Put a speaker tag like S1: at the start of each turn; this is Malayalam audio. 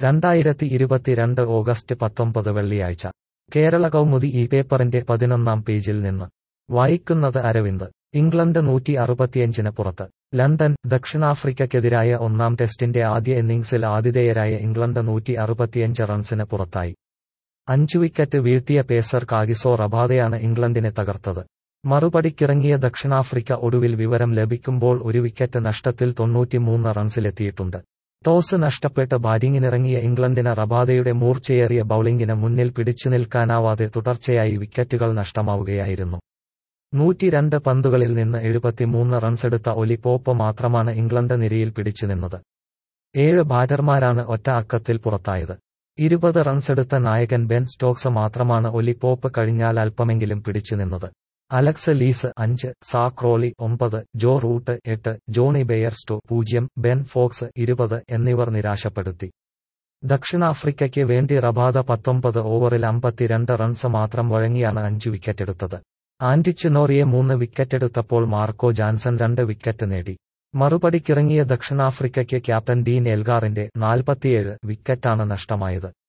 S1: രണ്ടായിരത്തി ഇരുപത്തിരണ്ട് ഓഗസ്റ്റ് പത്തൊമ്പത് വെള്ളിയാഴ്ച കേരള കൗമുദി ഈ പേപ്പറിന്റെ പതിനൊന്നാം പേജിൽ നിന്ന് വായിക്കുന്നത് അരവിന്ദ് ഇംഗ്ലണ്ട് നൂറ്റി അറുപത്തിയഞ്ചിന് പുറത്ത് ലണ്ടൻ ദക്ഷിണാഫ്രിക്കയ്ക്കെതിരായ ഒന്നാം ടെസ്റ്റിന്റെ ആദ്യ ഇന്നിംഗ്സിൽ ആതിഥേയരായ ഇംഗ്ലണ്ട് നൂറ്റി അറുപത്തിയഞ്ച് റൺസിന് പുറത്തായി അഞ്ചു വിക്കറ്റ് വീഴ്ത്തിയ പേസർ കാഗിസോ റബാദയാണ് ഇംഗ്ലണ്ടിനെ തകർത്തത് മറുപടിക്കിറങ്ങിയ ദക്ഷിണാഫ്രിക്ക ഒടുവിൽ വിവരം ലഭിക്കുമ്പോൾ ഒരു വിക്കറ്റ് നഷ്ടത്തിൽ തൊണ്ണൂറ്റിമൂന്ന് റൺസിലെത്തിയിട്ടുണ്ട് ടോസ് നഷ്ടപ്പെട്ട് ബാറ്റിംഗിനിറങ്ങിയ ഇംഗ്ലണ്ടിന് റബാദയുടെ മൂർച്ചയേറിയ ബൌളിംഗിന് മുന്നിൽ പിടിച്ചുനിൽക്കാനാവാതെ തുടർച്ചയായി വിക്കറ്റുകൾ നഷ്ടമാവുകയായിരുന്നു നൂറ്റിരണ്ട് പന്തുകളിൽ നിന്ന് എഴുപത്തിമൂന്ന് റൺസെടുത്ത ഒലി പോപ്പ് മാത്രമാണ് ഇംഗ്ലണ്ട് നിരയിൽ പിടിച്ചുനിന്നത് ഏഴ് ബാറ്റർമാരാണ് ഒറ്റ അക്കത്തിൽ പുറത്തായത് ഇരുപത് റൺസെടുത്ത നായകൻ ബെൻ സ്റ്റോക്സ് മാത്രമാണ് ഒലി പോപ്പ് കഴിഞ്ഞാൽ അല്പമെങ്കിലും പിടിച്ചുനിന്നത് അലക്സ് ലീസ് അഞ്ച് സാക്രോളി ഒമ്പത് ജോ റൂട്ട് എട്ട് ജോണി ബെയർസ്റ്റോ പൂജ്യം ബെൻ ഫോക്സ് ഇരുപത് എന്നിവർ നിരാശപ്പെടുത്തി ദക്ഷിണാഫ്രിക്കയ്ക്ക് വേണ്ടി റബാദ പത്തൊമ്പത് ഓവറിൽ അമ്പത്തിരണ്ട് റൺസ് മാത്രം വഴങ്ങിയാണ് അഞ്ച് വിക്കറ്റെടുത്തത് ആന്റിച്ചിനോറിയെ മൂന്ന് വിക്കറ്റെടുത്തപ്പോൾ മാർക്കോ ജാൻസൺ രണ്ട് വിക്കറ്റ് നേടി മറുപടിക്കിറങ്ങിയ ദക്ഷിണാഫ്രിക്കയ്ക്ക് ക്യാപ്റ്റൻ ഡീൻ എൽഗാറിന്റെ നാൽപ്പത്തിയേഴ് വിക്കറ്റാണ് നഷ്ടമായത്